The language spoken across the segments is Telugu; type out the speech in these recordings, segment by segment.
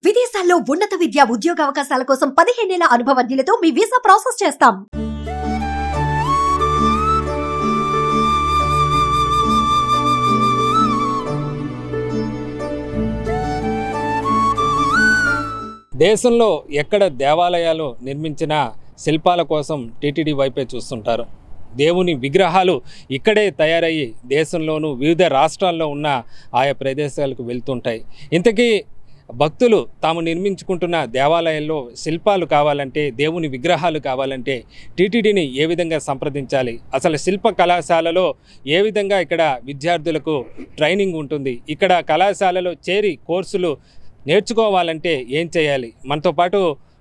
విదేశాల్లో ఉన్నత విద్య ఉద్యోగ అవకాశాల కోసం పదిహేనేళ్ల అనుభవజ్ఞులతో మీ వీసా ప్రాసెస్ చేస్తాం దేశంలో ఎక్కడ దేవాలయాలు నిర్మించిన శిల్పాల కోసం టీటీడీ వైపే చూస్తుంటారు దేవుని విగ్రహాలు ఇక్కడే తయారయ్యి దేశంలోనూ వివిధ రాష్ట్రాల్లో ఉన్న ఆయా ప్రదేశాలకు వెళ్తుంటాయి ఇంతకీ భక్తులు తాము నిర్మించుకుంటున్న దేవాలయాల్లో శిల్పాలు కావాలంటే దేవుని విగ్రహాలు కావాలంటే టీటీడీని ఏ విధంగా సంప్రదించాలి అసలు శిల్ప కళాశాలలో ఏ విధంగా ఇక్కడ విద్యార్థులకు ట్రైనింగ్ ఉంటుంది ఇక్కడ కళాశాలలో చేరి కోర్సులు నేర్చుకోవాలంటే ఏం చేయాలి మనతో పాటు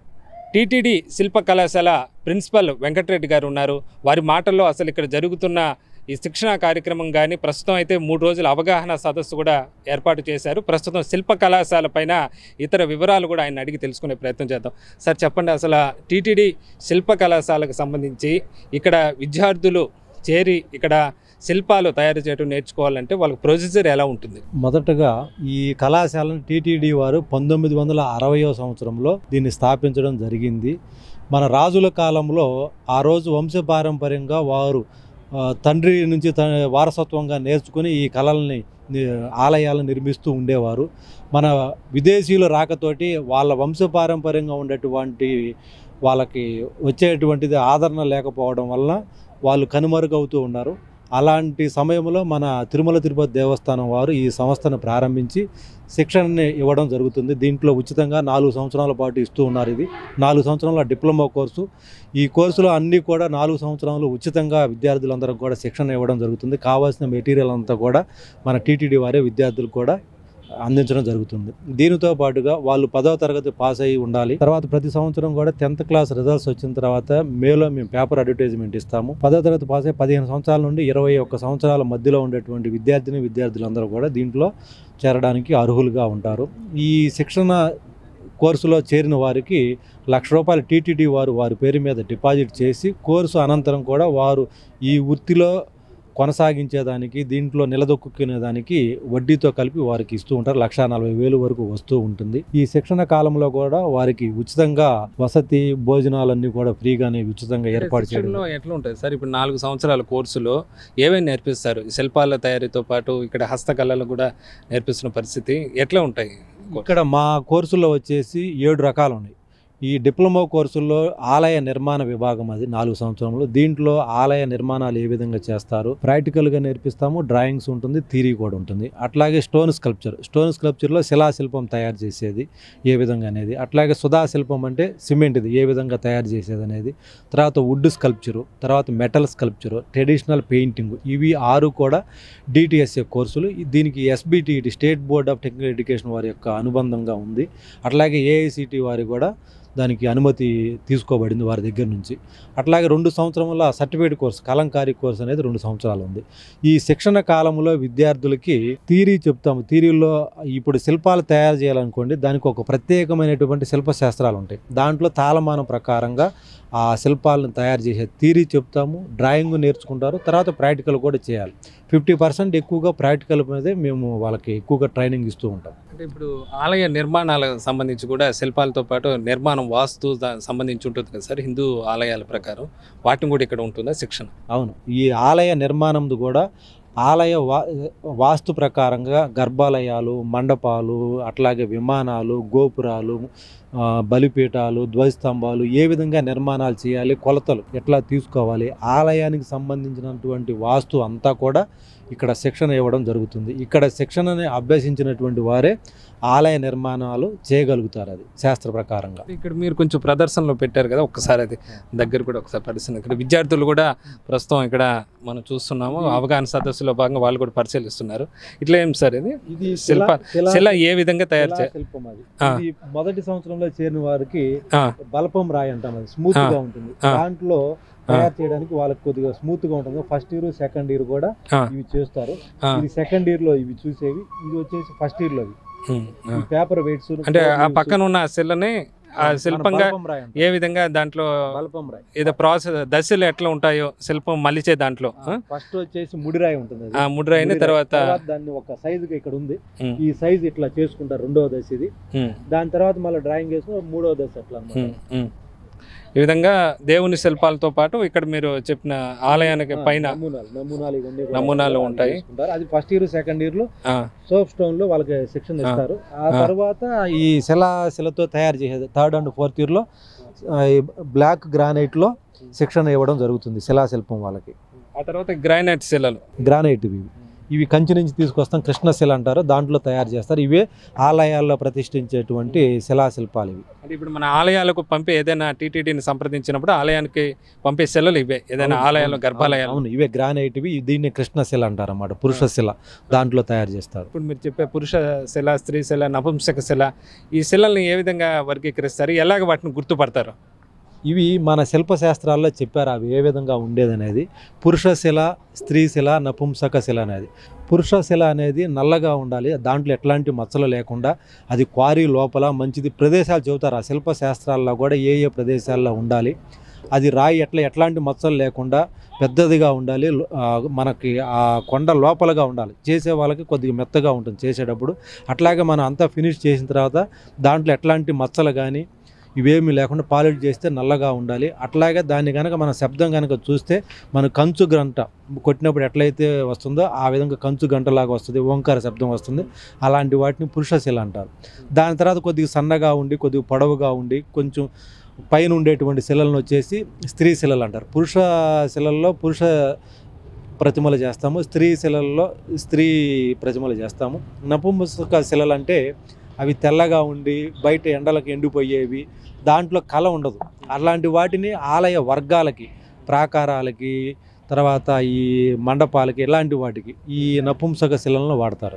టీటీడీ శిల్ప కళాశాల ప్రిన్సిపల్ వెంకటరెడ్డి గారు ఉన్నారు వారి మాటల్లో అసలు ఇక్కడ జరుగుతున్న ఈ శిక్షణా కార్యక్రమం కానీ ప్రస్తుతం అయితే మూడు రోజుల అవగాహన సదస్సు కూడా ఏర్పాటు చేశారు ప్రస్తుతం శిల్ప కళాశాల పైన ఇతర వివరాలు కూడా ఆయన అడిగి తెలుసుకునే ప్రయత్నం చేద్దాం సార్ చెప్పండి అసలు టీటీడీ శిల్ప కళాశాలకు సంబంధించి ఇక్కడ విద్యార్థులు చేరి ఇక్కడ శిల్పాలు తయారు చేయడం నేర్చుకోవాలంటే వాళ్ళకి ప్రొసీజర్ ఎలా ఉంటుంది మొదటగా ఈ కళాశాలను టీటీడీ వారు పంతొమ్మిది వందల అరవయో సంవత్సరంలో దీన్ని స్థాపించడం జరిగింది మన రాజుల కాలంలో ఆ రోజు వంశపారంపర్యంగా వారు ఆ, తండ్రి నుంచి త వారసత్వంగా నేర్చుకుని ఈ కళల్ని ని- ఆలయాలను నిర్మిస్తూ ఉండేవారు మన విదేశీయుల రాకతోటి వాళ్ళ వంశపారంపర్యంగా ఉండేటువంటి వాళ్ళకి వచ్చేటువంటిది ఆదరణ లేకపోవడం వలన వాళ్ళు కనుమరుగవుతూ ఉన్నారు అలాంటి సమయంలో మన తిరుమల తిరుపతి దేవస్థానం వారు ఈ సంస్థను ప్రారంభించి శిక్షణని ఇవ్వడం జరుగుతుంది దీంట్లో ఉచితంగా నాలుగు సంవత్సరాల పాటు ఇస్తూ ఉన్నారు ఇది నాలుగు సంవత్సరాల డిప్లొమా కోర్సు ఈ కోర్సులో అన్నీ కూడా నాలుగు సంవత్సరాలు ఉచితంగా విద్యార్థులందరూ కూడా శిక్షణ ఇవ్వడం జరుగుతుంది కావాల్సిన మెటీరియల్ అంతా కూడా మన టీటీడీ వారే విద్యార్థులకు కూడా అందించడం జరుగుతుంది దీనితో పాటుగా వాళ్ళు పదవ తరగతి పాస్ అయ్యి ఉండాలి తర్వాత ప్రతి సంవత్సరం కూడా టెన్త్ క్లాస్ రిజల్ట్స్ వచ్చిన తర్వాత మేలో మేము పేపర్ అడ్వర్టైజ్మెంట్ ఇస్తాము పదవ తరగతి పాస్ అయ్యి పదిహేను సంవత్సరాల నుండి ఇరవై ఒక్క సంవత్సరాల మధ్యలో ఉండేటువంటి విద్యార్థిని విద్యార్థులందరూ కూడా దీంట్లో చేరడానికి అర్హులుగా ఉంటారు ఈ శిక్షణ కోర్సులో చేరిన వారికి లక్ష రూపాయలు టీటీడీ వారు వారి పేరు మీద డిపాజిట్ చేసి కోర్సు అనంతరం కూడా వారు ఈ వృత్తిలో కొనసాగించేదానికి దీంట్లో నిలదొక్కునేదానికి వడ్డీతో కలిపి వారికి ఇస్తూ ఉంటారు లక్ష నలభై వేలు వరకు వస్తూ ఉంటుంది ఈ శిక్షణ కాలంలో కూడా వారికి ఉచితంగా వసతి భోజనాలన్నీ కూడా ఫ్రీగానే ఉచితంగా ఏర్పాటు చేయడం శిక్షణలో ఎట్లా ఉంటుంది సార్ ఇప్పుడు నాలుగు సంవత్సరాల కోర్సులో ఏమేమి నేర్పిస్తారు శిల్పాల తయారీతో పాటు ఇక్కడ హస్తకళలు కూడా నేర్పిస్తున్న పరిస్థితి ఎట్లా ఉంటాయి ఇక్కడ మా కోర్సుల్లో వచ్చేసి ఏడు రకాలు ఉన్నాయి ఈ డిప్లొమా కోర్సుల్లో ఆలయ నిర్మాణ విభాగం అది నాలుగు సంవత్సరంలో దీంట్లో ఆలయ నిర్మాణాలు ఏ విధంగా చేస్తారు ప్రాక్టికల్గా నేర్పిస్తాము డ్రాయింగ్స్ ఉంటుంది థీరీ కూడా ఉంటుంది అట్లాగే స్టోన్ స్కల్ప్చర్ స్టోన్ స్కల్ప్చర్లో శిలాశిల్పం తయారు చేసేది ఏ విధంగా అనేది అట్లాగే సుధా శిల్పం అంటే సిమెంట్ ఇది ఏ విధంగా తయారు చేసేది అనేది తర్వాత వుడ్ స్కల్ప్చరు తర్వాత మెటల్ స్కల్ప్చరు ట్రెడిషనల్ పెయింటింగ్ ఇవి ఆరు కూడా డిటిఎస్ఏ కోర్సులు ఈ- దీనికి S B T E T state board of technical education వారి యొక్క అనుబంధంగా ఉంది అట్లాగే ఏఐసిటి వారి కూడా దానికి అనుమతి తీసుకోబడింది వారి దగ్గర నుంచి అట్లాగే రెండు సంవత్సరముల సర్టిఫికేట్ కోర్స్ కలంకారీ కోర్స్ అనేది రెండు సంవత్సరాలు ఉంది ఈ శిక్షణ కాలంలో విద్యార్థులకి థీరీ చెప్తాము థీరీలో ఇప్పుడు శిల్పాలు తయారు చేయాలనుకోండి దానికి ఒక ప్రత్యేకమైనటువంటి శిల్పశాస్త్రాలు ఉంటాయి దాంట్లో తాళమానం ప్రకారంగా ఆ శిల్పాలను తయారు చేసే థీరీ చెప్తాము డ్రాయింగ్ నేర్చుకుంటారు తర్వాత ప్రాక్టికల్ కూడా చేయాలి ఫిఫ్టీ పర్సెంట్ ఎక్కువగా ప్రాక్టికల్ మీదే మేము వాళ్ళకి ఎక్కువగా ట్రైనింగ్ ఇస్తూ ఉంటాం అంటే ఇప్పుడు ఆలయ నిర్మాణాలకు సంబంధించి కూడా శిల్పాలతో పాటు నిర్మాణం వాస్తు దా- సంబంధించి ఉంటుంది కదా సార్ హిందూ ఆలయాల ప్రకారం వాటిని కూడా ఇక్కడ ఉంటుందా శిక్షణ అవును ఈ ఆలయ నిర్మాణంది కూడా ఆలయ వా వాస్తు ప్రకారంగా గర్భాలయాలు మండపాలు అట్లాగే విమానాలు గోపురాలు ఆ, బలిపీఠాలు ధ్వజస్తంభాలు ఏ విధంగా నిర్మాణాలు చేయాలి కొలతలు ఎట్లా తీసుకోవాలి ఆలయానికి సంబంధించినటువంటి వాస్తు అంతా కూడా ఇక్కడ శిక్షణ ఇవ్వడం జరుగుతుంది ఇక్కడ శిక్షణని అభ్యసించినటువంటి వారే ఆలయ నిర్మాణాలు చేయగలుగుతారు అది శాస్త్ర ప్రకారంగా ఇక్కడ మీరు కొంచెం ప్రదర్శనలో పెట్టారు కదా ఒక్కసారి అది దగ్గర కూడా ఒకసారి పరిశీలన ఇక్కడ విద్యార్థులు కూడా ప్రస్తుతం ఇక్కడ మనం చూస్తున్నాము అవగాహన సదస్సులో భాగంగా వాళ్ళు కూడా పరిశీలిస్తున్నారు ఇట్లా ఏం సార్ ఇది ఇది శిల్ప- శిల ఏ విధంగా తయారు శిలా చేయాలి శిల్పం అది ఆ. ఇది మొదటి సంవత్సరంలో చేరిన వారికి ఆ. బలపం రాయి అంటాం అది స్మూత్ ఆ. గా ఉంటుంది ఆ. దాంట్లో తయారు చేయడానికి వాళ్ళకి కొద్దిగా స్మూత్ గా ఉంటుంది ఫస్ట్ ఇయర్ సెకండ్ ఇయర్ కూడా ఆ. ఇవి చేస్తారు ఆ. ఇది సెకండ్ ఇయర్ లో ఇవి చూసేవి ఇది వచ్చేసి ఫస్ట్ ఇయర్ లో ఇవి. ఉమ్, ఆ. ఈ పేపర్ వెయిట్స్ అంటే ఆ పక్కన ఉన్న శిలని ఆ శిల్పంగా బల్పం రాయి అంటారు. ఏ విధంగా దాంట్లో బల్పం రాయి ఏదో ప్రాసెస్ దశలు ఎట్లా ఉంటాయో శిల్పం మలిచే దాంట్లో ఆ? ఫస్ట్ వచ్చేసి ముడిరాయి ఉంటుంది అది. ఆ ముడ్రాయిని ముడిరాయి. తర్వాత దాన్ని ఒక సైజుగా ఇక్కడ ఉంది ఉమ్, ఈ సైజ్ ఇట్లా చేసుకుంటారు రెండవ దశ ఇది ఉమ్, దాని తర్వాత మళ్ళీ డ్రాయింగ్ వేసుకుని మూడవ దశ అట్లా అన్నమాట ఉమ్, ఉమ్. ఈ విధంగా దేవుని శిల్పాలతో పాటు ఇక్కడ మీరు చెప్పిన ఆలయానికి ఆ, పైన నమూనాలు నమూనాలు ఇవన్నీ కూడా నమూనాలు వాళ్ళు ఉంటాయి. చేసుకుంటారు. అది ఫస్ట్ ఇయర్ సెకండ్ ఇయర్ లో ఆ, సోప్ స్టోన్ లో వాళ్ళకి శిక్షణ ఆ. ఇస్తారు ఆ ఆ. తర్వాత ఈ శిలా శిలతో తయారు చేసేది థర్డ్ అండ్ ఫోర్త్ ఇయర్ లో ఆ, ఈ బ్లాక్ గ్రానైట్ లో శిక్షణ ఇవ్వడం జరుగుతుంది శిలాశిల్పం వాళ్ళకి ఆ తర్వాత గ్రానైట్ శిలలు గ్రానైట్ ఇవి ఇవి కంచి నుంచి తీసుకొస్తాం కృష్ణశిల అంటారు దాంట్లో తయారు చేస్తారు ఇవే ఆలయాల్లో ప్రతిష్ఠించేటువంటి శిలాశిల్పాలు ఇవి అంటే ఇప్పుడు మన ఆలయాలకు పంపే ఏదైనా టీటీడీని సంప్రదించినప్పుడు ఆలయానికి పంపే శిలలు ఇవే ఏదైనా అవును, ఆలయాలు అవును, గర్భాలయాలు అవును ఇవే గ్రానైట్ ఇవి దీన్ని కృష్ణశిల అంటారు అన్నమాట పురుష శిల దాంట్లో తయారు చేస్తారు ఇప్పుడు మీరు చెప్పే పురుష శిల స్త్రీ శిల నపుంసక శిల ఈ శిలల్ని ఏ విధంగా వర్గీకరిస్తారు ఎలాగ వాటిని గుర్తుపడతారు ఇవి మన శిల్పశాస్త్రాల్లో చెప్పారు అవి ఏ విధంగా ఉండేదనేది పురుష శిల స్త్రీ శిల నపుంసక శిల అనేది పురుష శిల అనేది నల్లగా ఉండాలి దాంట్లో ఎట్లాంటి మచ్చలు లేకుండా అది క్వారీ లోపల మంచిది ప్రదేశాలు చెబుతారు ఆ శిల్పశాస్త్రాల్లో కూడా ఏ ఏ ప్రదేశాల్లో ఉండాలి అది రాయి ఎట్లా ఎట్లాంటి మచ్చలు లేకుండా పెద్దదిగా ఉండాలి లో- ఆ, మనకి ఆ కొండ లోపలగా ఉండాలి చేసే వాళ్ళకి కొద్దిగా మెత్తగా ఉంటుంది చేసేటప్పుడు అట్లాగే మనం అంతా ఫినిష్ చేసిన తర్వాత దాంట్లో ఎట్లాంటి మచ్చలు కానీ ఇవేమీ లేకుండా పాలిష్ చేస్తే నల్లగా ఉండాలి అట్లాగే దాన్ని కనుక మన శబ్దం కనుక చూస్తే మన కంచు గంట కొట్టినప్పుడు ఎట్లయితే వస్తుందో ఆ విధంగా కంచు గంటలాగా వస్తుంది ఓంకార శబ్దం వస్తుంది అలాంటి వాటిని పురుషశిల అంటారు దాని తర్వాత కొద్దిగా సన్నగా ఉండి కొద్దిగా పొడవుగా ఉండి కొంచెం పైన ఉండేటువంటి శిలలను వచ్చేసి స్త్రీ శిలలు అంటారు పురుష శిలల్లో పురుష ప్రతిమలు చేస్తాము స్త్రీ శిలల్లో స్త్రీ ప్రతిమలు చేస్తాము నపుంసక శిలలు అంటే అవి తెల్లగా ఉండి బయట ఎండలకు ఎండిపోయేవి దాంట్లో కళ ఉండదు అలాంటి వాటిని ఆలయ వర్గాలకి ప్రాకారాలకి తర్వాత ఈ మండపాలకి ఇలాంటి వాటికి ఈ నపుంసక శిలలను వాడతారు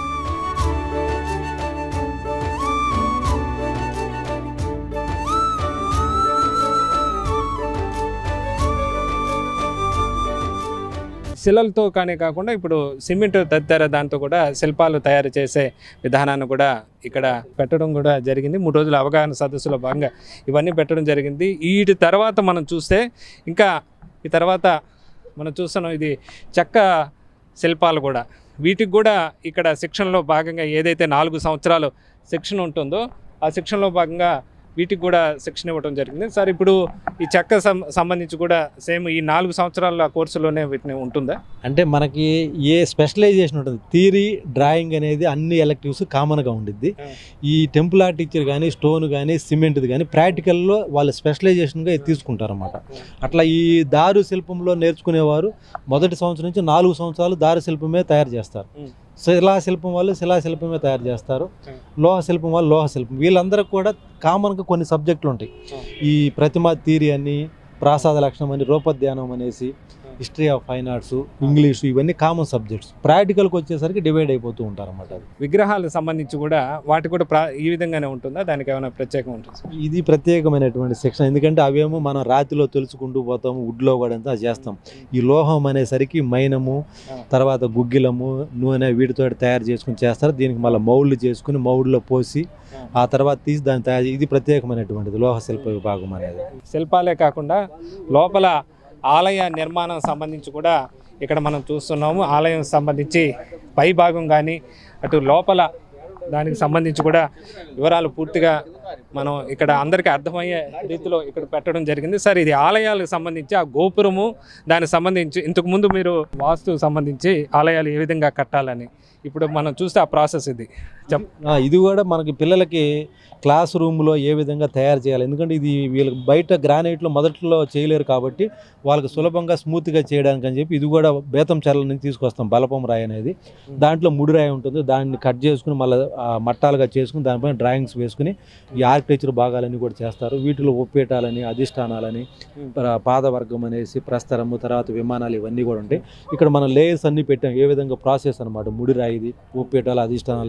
శిలలతో కానీ కాకుండా ఇప్పుడు సిమెంట్ తదితర దాంతో కూడా శిల్పాలు తయారు చేసే విధానాన్ని కూడా ఇక్కడ పెట్టడం కూడా జరిగింది మూడు రోజుల అవగాహన సదస్సులో భాగంగా ఇవన్నీ పెట్టడం జరిగింది వీటి తర్వాత మనం చూస్తే ఇంకా ఈ తర్వాత మనం చూస్తున్నాం ఇది చెక్క శిల్పాలు కూడా వీటికి కూడా ఇక్కడ శిక్షణలో భాగంగా ఏదైతే నాలుగు సంవత్సరాలు శిక్షణ ఉంటుందో ఆ శిక్షణలో భాగంగా వీటికి కూడా శిక్షణ ఇవ్వడం జరిగింది సార్ ఇప్పుడు ఈ చెక్క సం- సంబంధించి కూడా సేమ్ ఈ నాలుగు సంవత్సరాల కోర్సులోనే వీటిని ఉంటుందా అంటే మనకి ఏ స్పెషలైజేషన్ ఉంటుంది థియరీ డ్రాయింగ్ అనేది అన్ని ఎలక్టివ్స్ కామన్గా ఉండిద్ది Hmm. ఈ టెంపుల్ ఆర్ట్ టీచర్ కానీ స్టోన్ కానీ సిమెంట్ది కానీ ప్రాక్టికల్లో వాళ్ళు స్పెషలైజేషన్గా ఇది తీసుకుంటారన్నమాట అట్లా ఈ దారు శిల్పంలో నేర్చుకునేవారు మొదటి సంవత్సరం నుంచి నాలుగు సంవత్సరాలు దారు శిల్పమే తయారు చేస్తారు Hmm. శిలా శిల్పం వాళ్ళు శిలా శిల్పమే తయారు చేస్తారు Hmm. లోహ శిల్పం వాళ్ళు లోహ శిల్పం వీళ్ళందరికీ కూడా కామన్గా కొన్ని సబ్జెక్టులు ఉంటాయి Hmm. ఈ ప్రతిమా థీరీ అని ప్రాసాద లక్షణం అని రూపధ్యానం అనేసి history of fine arts English ఇవన్నీ కామన్ సబ్జెక్ట్స్ ప్రాక్టికల్కి వచ్చేసరికి డివైడ్ అయిపోతూ ఉంటారు అన్నమాట అది విగ్రహాలకు సంబంధించి కూడా వాటి కూడా ప్రా ఈ విధంగానే ఉంటుందా దానికి ఏమైనా ప్రత్యేకం ఉంటుంది ఇది ప్రత్యేకమైనటువంటి శిక్షణ ఎందుకంటే అవేమో మనం రాతిలో తెలుసుకుంటూ పోతాము వుడ్లో కూడా అంతా చేస్తాం ఈ లోహం అనేసరికి మైనము తర్వాత గుగ్గిలము నూనె వీటితో తయారు చేసుకుని చేస్తారు దీనికి మళ్ళీ మౌళ్ళు చేసుకుని మౌళ్ళలో పోసి ఆ తర్వాత తీసి దాన్ని తయారు చే- ఇది ప్రత్యేకమైనటువంటిది లోహ శిల్ప విభాగం అనేది శిల్పాలే కాకుండా లోపల ఆలయ నిర్మాణం సంబంధించి కూడా ఇక్కడ మనం చూస్తున్నాము ఆలయం సంబంధించి పై భాగం కానీ అటు లోపల దానికి సంబంధించి కూడా వివరాలు పూర్తిగా మనం ఇక్కడ అందరికీ అర్థమయ్యే రీతిలో ఇక్కడ పెట్టడం జరిగింది సార్ ఇది ఆలయాలకు సంబంధించి ఆ గోపురము దానికి సంబంధించి ఇంతకు ముందు మీరు వాస్తు సంబంధించి ఆలయాలు ఏ విధంగా కట్టాలని ఇప్పుడు మనం చూస్తే ఆ ప్రాసెస్ ఇది చెప్ ఆ, ఇది కూడా మనకి పిల్లలకి క్లాస్ రూమ్లో ఏ విధంగా తయారు చేయాలి ఎందుకంటే ఇది వీళ్ళకి బయట గ్రానైట్లో మొదట్లో చేయలేరు కాబట్టి వాళ్ళకి సులభంగా స్మూత్గా చేయడానికి అని చెప్పి ఇది కూడా బేతం చెర్ల నుంచి తీసుకొస్తాం బలపం రాయి అనేది దాంట్లో ముడి రాయి ఉంటుంది దాన్ని కట్ చేసుకుని మళ్ళీ మట్టాలుగా చేసుకుని దానిపైన డ్రాయింగ్స్ వేసుకుని ఈ ఆర్కిటెక్చర్ భాగాలన్నీ కూడా చేస్తారు వీటిలో ఒప్పేటాలని అధిష్టానాలని ప్ర- పాదవర్గం అనేసి ప్రస్తరము తర్వాత విమానాలు ఇవన్నీ కూడా ఉంటాయి ఇక్కడ మనం లేయర్స్ అన్ని పెట్టాం ఏ విధంగా ప్రాసెస్ అనమాట ముడి రాయిది ఒప్పేటాలు అధిష్టానాలు ఇక్కడ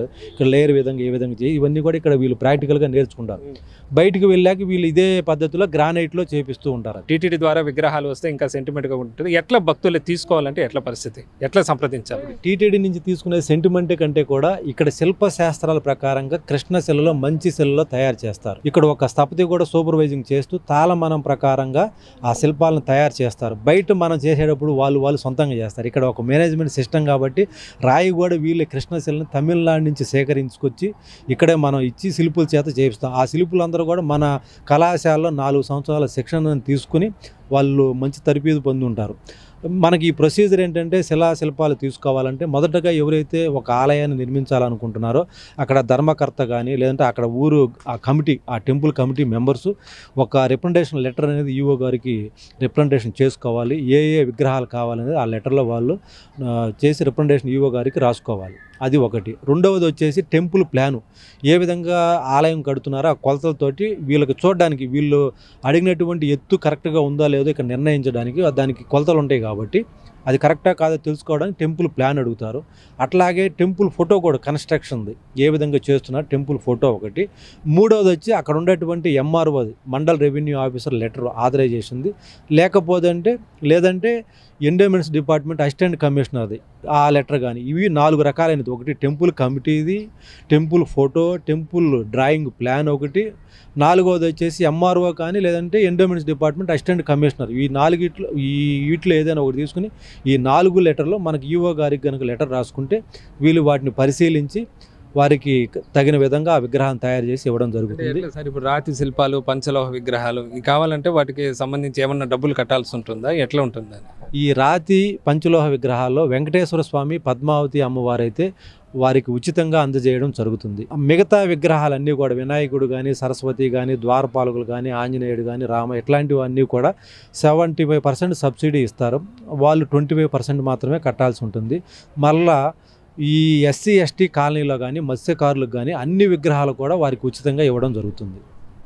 లేయర్ విధంగా ఏ విధంగా చేయి ఇవన్నీ కూడా ఇక్కడ వీళ్ళు ప్రాక్టికల్గా నేర్చుకుంటారు బయటికి వెళ్ళాక వీళ్ళు ఇదే పద్ధతిలో గ్రానైట్లో చేపిస్తూ ఉంటారు టీటీడీ ద్వారా విగ్రహాలు వస్తే ఇంకా సెంటిమెంట్గా ఉంటుంది ఎట్లా భక్తులు తీసుకోవాలంటే ఎట్లా పరిస్థితి ఎట్లా సంప్రదించాలి టీటీడీ నుంచి తీసుకునే సెంటిమెంట్ కంటే కూడా ఇక్కడ శిల్ప శాస్త్రాల ప్రకారంగా కృష్ణ శిలలో మంచి శిలలో తయారు చేస్తారు ఇక్కడ ఒక స్థపతి కూడా సూపర్వైజింగ్ చేస్తూ తాళమనం ప్రకారంగా ఆ శిల్పాలను తయారు చేస్తారు బయట మనం చేసేటప్పుడు వాళ్ళు వాళ్ళు సొంతంగా చేస్తారు ఇక్కడ ఒక మేనేజ్మెంట్ సిస్టమ్ కాబట్టి రాయి కూడా వీళ్ళే కృష్ణశిలని తమిళనాడు నుంచి సేకరించుకొచ్చి ఇక్కడే మనం ఇచ్చి శిల్పుల చేత చేపిస్తాం ఆ శిల్పులందరూ కూడా మన కళాశాలలో నాలుగు సంవత్సరాల శిక్షణను తీసుకుని వాళ్ళు మంచి తరబీదు పొంది ఉంటారు మనకి ఈ ప్రొసీజర్ ఏంటంటే శిలా శిల్పాలు తీసుకోవాలంటే మొదటగా ఎవరైతే ఒక ఆలయాన్ని నిర్మించాలనుకుంటున్నారో అక్కడ ధర్మకర్త కానీ లేదంటే అక్కడ ఊరు ఆ కమిటీ ఆ టెంపుల్ కమిటీ మెంబర్స్ ఒక రిప్రజెంటేషన్ లెటర్ అనేది ఈఓ గారికి రిప్రజెంటేషన్ చేసుకోవాలి ఏ ఏ విగ్రహాలు కావాలనేది ఆ లెటర్లో వాళ్ళు ఆ, చేసి రిప్రజెంటేషన్ ఈఓ గారికి రాసుకోవాలి అది ఒకటి రెండవది వచ్చేసి టెంపుల్ ప్లాను ఏ విధంగా ఆలయం కడుతున్నారో ఆ కొలతలతోటి వీళ్ళకి చూడడానికి వీళ్ళు అడిగినటువంటి ఎత్తు కరెక్ట్గా ఉందా లేదో ఇక్కడ నిర్ణయించడానికి దానికి కొలతలు ఉంటాయి కాబట్టి అది కరెక్టా కాదో తెలుసుకోవడానికి టెంపుల్ ప్లాన్ అడుగుతారు అట్లాగే టెంపుల్ ఫోటో కూడా కన్స్ట్రక్షన్ది ఏ విధంగా చేస్తున్నారు టెంపుల్ ఫోటో ఒకటి మూడవది వచ్చి అక్కడ ఉండేటువంటి ఎంఆర్ఓది మండల్ రెవెన్యూ ఆఫీసర్ లెటర్ ఆథరైజేషన్ది లేకపోతే అంటే లేదంటే ఎండోమెంట్స్ డిపార్ట్మెంట్ అసిస్టెంట్ కమిషనర్ది ఆ లెటర్ కానీ ఇవి నాలుగు రకాలైనది ఒకటి టెంపుల్ కమిటీది temple photo temple drawing plan ఒకటి నాలుగవది వచ్చేసి ఎంఆర్ఓ కానీ లేదంటే ఎండోమెంట్స్ డిపార్ట్మెంట్ అసిస్టెంట్ కమిషనర్ ఈ నాలుగిట్లో ఈ వీటిలో ఏదైనా ఒకటి తీసుకుని ఈ నాలుగు లెటర్లో మనకి ఈఓ గారికి కనుక లెటర్ రాసుకుంటే వీళ్ళు వాటిని పరిశీలించి వారికి తగిన విధంగా ఆ విగ్రహాన్ని తయారు చేసి ఇవ్వడం అంటే జరుగుతుంది ఎట్లా సార్ ఇప్పుడు రాతి శిల్పాలు పంచలోహ విగ్రహాలు ఇవి కావాలంటే వాటికి సంబంధించి ఏమన్నా డబ్బులు కట్టాల్సి ఉంటుందా ఎట్లా ఉంటుంది ఈ రాతి పంచలోహ విగ్రహాల్లో వెంకటేశ్వర స్వామి పద్మావతి అమ్మవారైతే వారికి ఉచితంగా అందజేయడం జరుగుతుంది మిగతా విగ్రహాలన్నీ కూడా వినాయకుడు కానీ సరస్వతి కానీ ద్వారపాలకులు కానీ ఆంజనేయుడు కానీ రామ ఇట్లాంటివన్నీ కూడా సెవెంటీ ఫైవ్ పర్సెంట్ సబ్సిడీ ఇస్తారు వాళ్ళు ట్వంటీ ఫైవ్ పర్సెంట్ మాత్రమే కట్టాల్సి ఉంటుంది మళ్ళా ఈ ఎస్సీ ఎస్టీ కాలనీలో కానీ మత్స్యకారులకు కానీ అన్ని విగ్రహాలు కూడా వారికి ఉచితంగా ఇవ్వడం జరుగుతుంది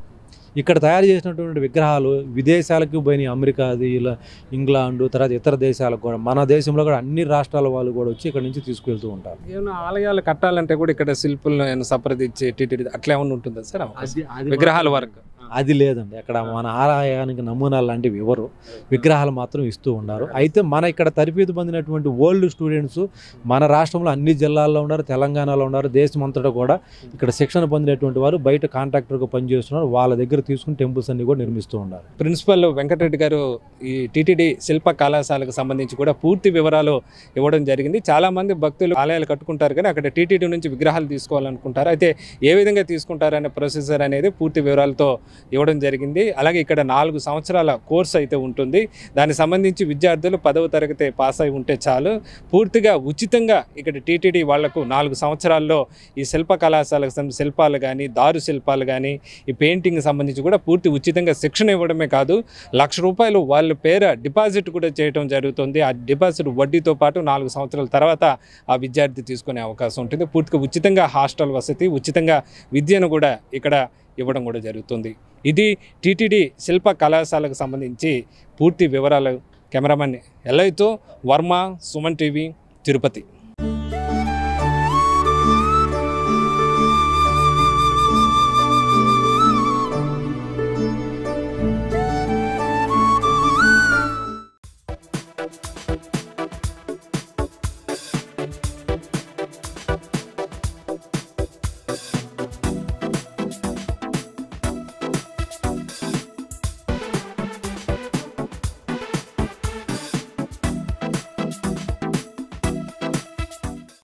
ఇక్కడ తయారు చేసినటువంటి విగ్రహాలు విదేశాలకు పోయినాయి అమెరికా అది ఇలా ఇంగ్లాండ్ తర్వాత ఇతర దేశాలకు కూడా మన దేశంలో కూడా అన్ని రాష్ట్రాల వాళ్ళు కూడా వచ్చి ఇక్కడ నుంచి తీసుకువెళ్తూ ఉంటారు ఏమైనా ఆలయాలు కట్టాలంటే కూడా ఇక్కడ శిల్పులను ఏమైనా సంప్రదించి టీటీడీ అట్లా ఏమైనా ఉంటుందా సార్ అవకాశం? విగ్రహాల వరకు అది లేదండి అక్కడ మన ఆలయానికి నమూనాలు లాంటివి ఇవ్వరు విగ్రహాలు మాత్రం ఇస్తూ ఉన్నారు అయితే మన ఇక్కడ తరబీదు పొందినటువంటి ఓల్డ్ స్టూడెంట్స్ మన రాష్ట్రంలో అన్ని జిల్లాల్లో ఉన్నారు తెలంగాణలో ఉన్నారు దేశం అంతటా కూడా ఇక్కడ శిక్షణ పొందినటువంటి వారు బయట కాంట్రాక్టర్గా పనిచేస్తున్నారు వాళ్ళ దగ్గర తీసుకుని టెంపుల్స్ అన్ని కూడా నిర్మిస్తూ ఉన్నారు ప్రిన్సిపల్ వెంకటరెడ్డి గారు ఈ టీటీడీ శిల్ప కళాశాలకు సంబంధించి కూడా పూర్తి వివరాలు ఇవ్వడం జరిగింది చాలా మంది భక్తులు ఆలయాలు కట్టుకుంటారు కానీ అక్కడ టీటీడీ నుంచి విగ్రహాలు తీసుకోవాలనుకుంటారు అయితే ఏ విధంగా తీసుకుంటారనే ప్రొసీజర్ అనేది పూర్తి వివరాలతో ఇవ్వడం జరిగింది అలాగే ఇక్కడ నాలుగు సంవత్సరాల కోర్స్ అయితే ఉంటుంది దానికి సంబంధించి విద్యార్థులు పదవ తరగతి పాస్ అయి ఉంటే చాలు పూర్తిగా ఉచితంగా ఇక్కడ టీటీడీ వాళ్లకు నాలుగు సంవత్సరాల్లో ఈ శిల్ప కళాశాలకు సంబంధించి శిల్పాలు కానీ దారు శిల్పాలు కానీ ఈ పెయింటింగ్ సంబంధించి కూడా పూర్తి ఉచితంగా శిక్షణ ఇవ్వడమే కాదు లక్ష రూపాయలు వాళ్ళ పేర డిపాజిట్ కూడా చేయడం జరుగుతుంది ఆ డిపాజిట్ వడ్డీతో పాటు నాలుగు సంవత్సరాల తర్వాత ఆ విద్యార్థి తీసుకునే అవకాశం ఉంటుంది పూర్తిగా ఉచితంగా హాస్టల్ వసతి ఉచితంగా విద్యను కూడా ఇక్కడ ఇవ్వడం కూడా జరుగుతుంది ఇది టీటీడీ శిల్ప కళాశాలకు సంబంధించి పూర్తి వివరాలు కెమెరామెన్ ఎల్లయ్యతో వర్మ సుమన్ టీవీ తిరుపతి